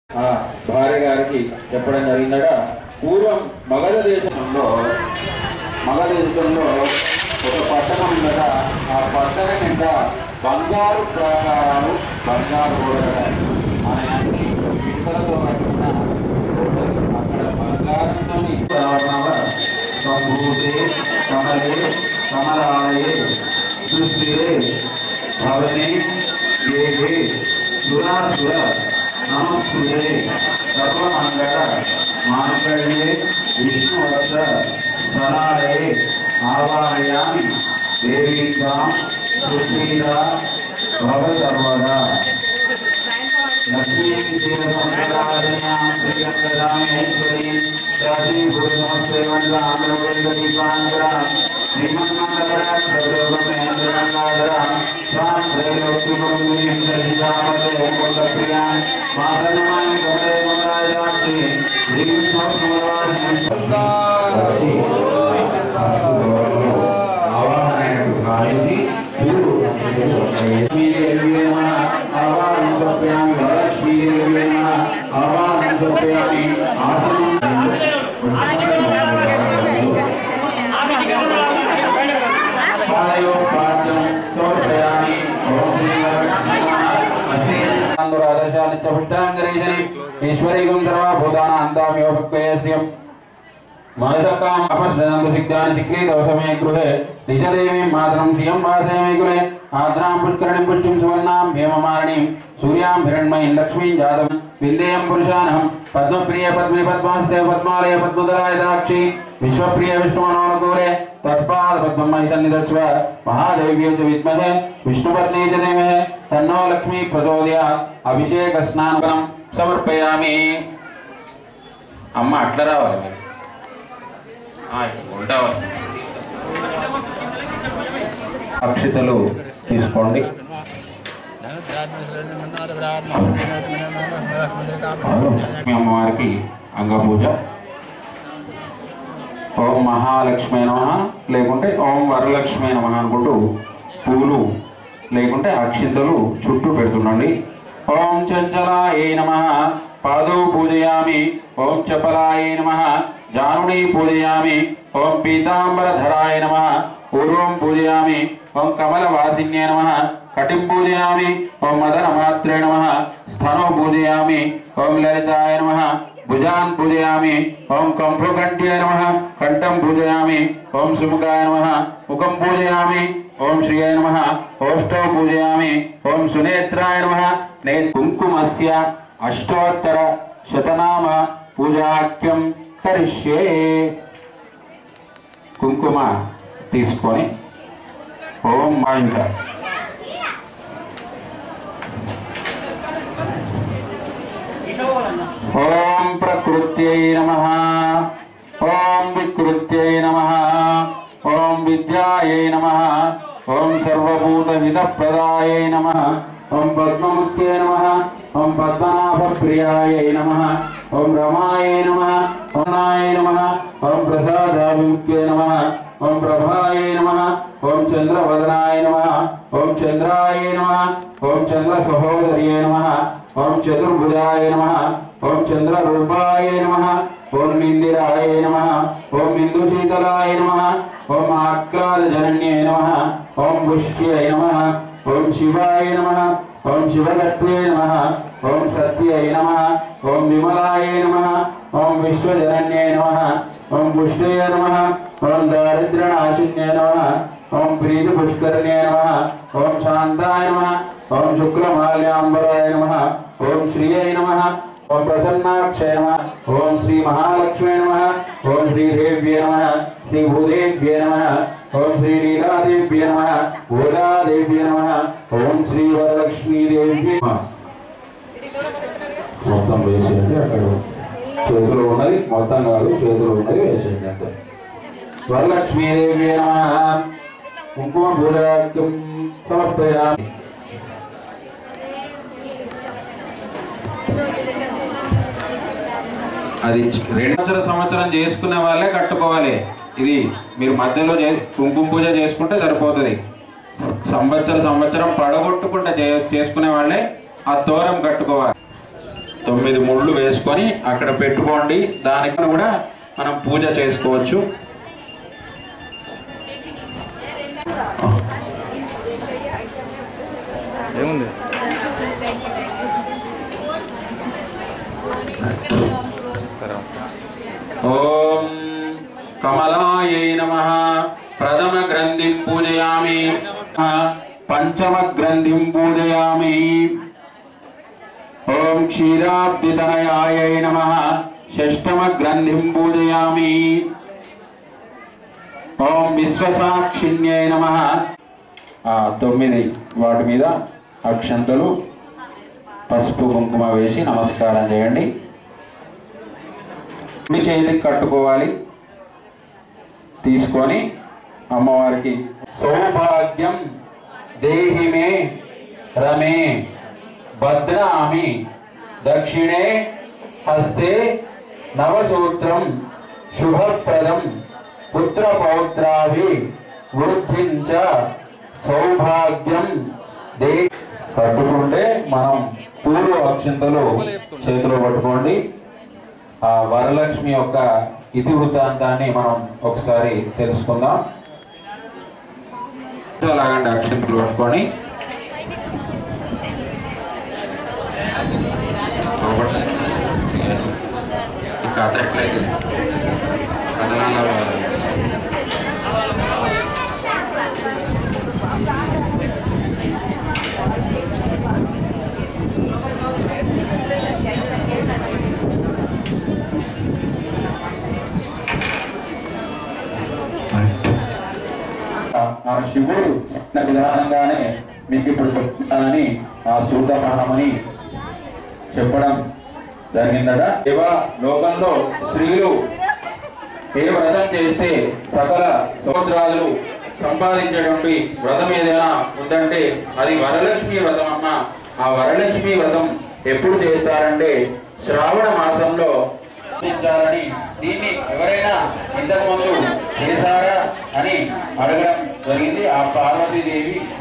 ఆ భార్య గారికి చెప్పడం జరిగిందట పూర్వం మగధ దేశంలో మగధ దేశంలో ఒక పట్టణం ఉందట ఆ పట్టణం కింద బంగారు ప్రాకారాలు బంగారు గోడలు అనే అన్ని పిక్కలతో కట్టిన గోడలు. అక్కడ బంగారంతోని సంభూతే కమలే కమలాలయే సుస్థిరే భవనే దేవే సురాసుర నమస్కృతే సర్వమంగళ మాంగళ్యే విష్ణువత్స సనాలయే ఆవాహయామి దేవీకాం సుస్థిరా భవ సర్వదా ఈశ్వరీగం సర్వభూతాన అంతామ్యోపక్వే శ్రియం మనసకాం అపస్నందు సిద్ధాని చిక్లీ దోషమే గృహే నిజదేవీం మాతరం శ్రియం వాసయమే గృహే ఆద్రాం పుష్కరణిం పుష్టిం సువర్ణాం హేమమాలినీం సూర్యాం హిరణ్మయీం లక్ష్మీం జాతం విందేయం పురుషానహం పద్మప్రియ పద్మిని పద్మాస్తే పద్మాలయ పద్మదలాయ దాక్షి విశ్వప్రియ విష్ణుమనోనుకూలే తత్పాద పద్మమై సన్నిధత్స్వ మహాదేవ్యే చ విద్మహే విష్ణుపత్నే చ ధీమహే తన్నో లక్ష్మీ ప్రచోదయాత్ అభిషేక స్నానం సమర్పయామి అమ్మ అట్లా రావాలి మీరు ఆ, ఇక్కడ ఉల్టా వస్తుంది. అక్షితలు తీసుకోండి మీ అమ్మవారికి అంగపూజ ఓం మహాలక్ష్మి నమ లేకుంటే ఓం వరలక్ష్మి నమ అనుకుంటూ పూలు లేకుంటే అక్షింతలు చుట్టూ పెడుతుండండి ఓం చంచలాయ నమ పాదౌ పూజయామి ఓం చపలాయ నమ జానుడి పూజయామి ఓం పీతాంబరధరాయ నమ పూర్వం పూజయామి ఓం కమలవాసిన్యే నమ కటిం పూజయామి ఓం మదనమాత్రే నమ స్థనో పూజయామి ఓం లలితాయ నమ భుజాన్ పూజయామి ఓం కంభుకంఠ్యాయ నమ కంఠం పూజయామి ఓం సుముఖాయ నమ ముఖం పూజయామి ఓం శ్రీయ నమ ఓష్టౌ పూజయామి ఓం సునేత్రాయ నమ నే కుంకుమస్య అష్టోత్తర శతనామ పూజాఖ్యం కరిష్యే కుంకుమ తీసుకొని ఓం మా ఇంకా ఓం ప్రకృత్యై నమ ఓం వికృత్యై నమ ఓం విద్యాయై నమ ఓం సర్వభూతహితప్రదాయై నమ ఓం పద్మముఖ్యై నమ ఓం పద్మనాభప్రియాయై నమ ఓం రమాయై నమ ఓం నాయ నమ ఓం ప్రసాదాభిముఖ్యై నమ ఓం ప్రభాయై నమ ఓం చంద్రవదనాయ నమ ఓం చంద్రాయ నమ ఓం చంద్ర సహోదర్యై నమ ఓం చతుర్భుజాయ నమ ఓం చంద్రరూపాయ నమ ఓం ఇందిరాయ నమ ఓం ఇందుశీతలాయ నమ ఓం ఆక్రాదజనన్యై నమ ఓం పుష్ట్యై నమ ఓం శివాయ నమ ఓం శివగత్వే నమ ఓం సత్యై నమ ఓం విమలాయ నమ ఓం విశ్వజనన్యై నమ ఓం పుష్టే నమ ఓం దారిద్ర్యనాశిన్యై నమ ఓం ప్రీతి పుష్కరిణ్యై నమ ఓం శాంతాయ నమ ఓం శుక్లమాల్యాంబరాయ నమ ఓం శ్రీయై నమ ఓం ప్రసన్నాక్షయ నమ ఓం శ్రీ మహాలక్ష్మే నమ ఓం శ్రీదేవ్యే నమ శ్రీ భూదేవ్యే నమ ఓం శ్రీ నీలాదేవ్యే నమ గోదాదేవ్యే నమ ఓం శ్రీ వరలక్ష్మీదేవ్యే నమ మొత్తం వేసేయండి అక్కడ చేతులు ఉన్నది మొత్తం కాదు చేతులు ఉన్నది వేసేయండి అంతే వరలక్ష్మీదేవి నమ కుంకుమ పూజాక్యం సమర్పయామి అది రెండు సంవత్సర సంవత్సరం చేసుకునే వాళ్ళే కట్టుకోవాలి ఇది మీరు మధ్యలో చే కుంకుమ పూజ చేసుకుంటే సరిపోతుంది సంవత్సర సంవత్సరం పడగొట్టుకుంటే చే చేసుకునే వాళ్ళే ఆ తోరం కట్టుకోవాలి తొమ్మిది ముళ్ళు వేసుకొని అక్కడ పెట్టుకోండి దానికి కూడా మనం పూజ చేసుకోవచ్చు ఏముంది సరే వస్తా ఓం కమలాయై నమ ప్రథమ గ్రంథిం పూజయామి పంచమ గ్రంథిం పూజయామి ఓం క్షీరాబ్దితనయాయై నమ షష్టమ గ్రంథిం పూజయామి ఓం విశ్వసాక్షిణ్యై నమ తొమ్మిది వాటి మీద అక్షంతలు పసుపు కుంకుమ వేసి నమస్కారం చేయండి కుడి చేతికి కట్టుకోవాలి తీసుకొని అమ్మవారికి సౌభాగ్యం దేహిమే రమే భద్రామి దక్షిణే హస్తే నవసూత్రం శుభప్రదం పుత్ర పౌత్రాభి వృద్ధించ సౌభాగ్యం దే కట్టుకుంటే మనం పూర్వ అక్షంతలు చేతిలో పట్టుకోండి ఆ వరలక్ష్మి యొక్క ఇతివృత్తాంతాన్ని మనం ఒకసారి తెలుసుకుందాం అలాగండి అక్షంతలు పట్టుకొని ఇంకా అతట్లేదు కథనాల ఆ శివుడు చిన్న విధానంగానే మీకు ఇప్పుడు చెప్తున్నానని ఆ సూతపానమని చెప్పడం జరిగిందట దేవ లోకంలో స్త్రీలు ఏ వ్రతం చేస్తే సకల సముద్రాలు సంపాదించేటువంటి వ్రతం ఏదైనా ఉందంటే అది వరలక్ష్మి వ్రతం అమ్మ ఆ వరలక్ష్మి వ్రతం ఎప్పుడు చేస్తారంటే శ్రావణ మాసంలో చేస్తారని దీన్ని ఎవరైనా ఇంతకు ముందు చేశారా అని అడగడం జరిగింది ఆ పార్వతీదేవి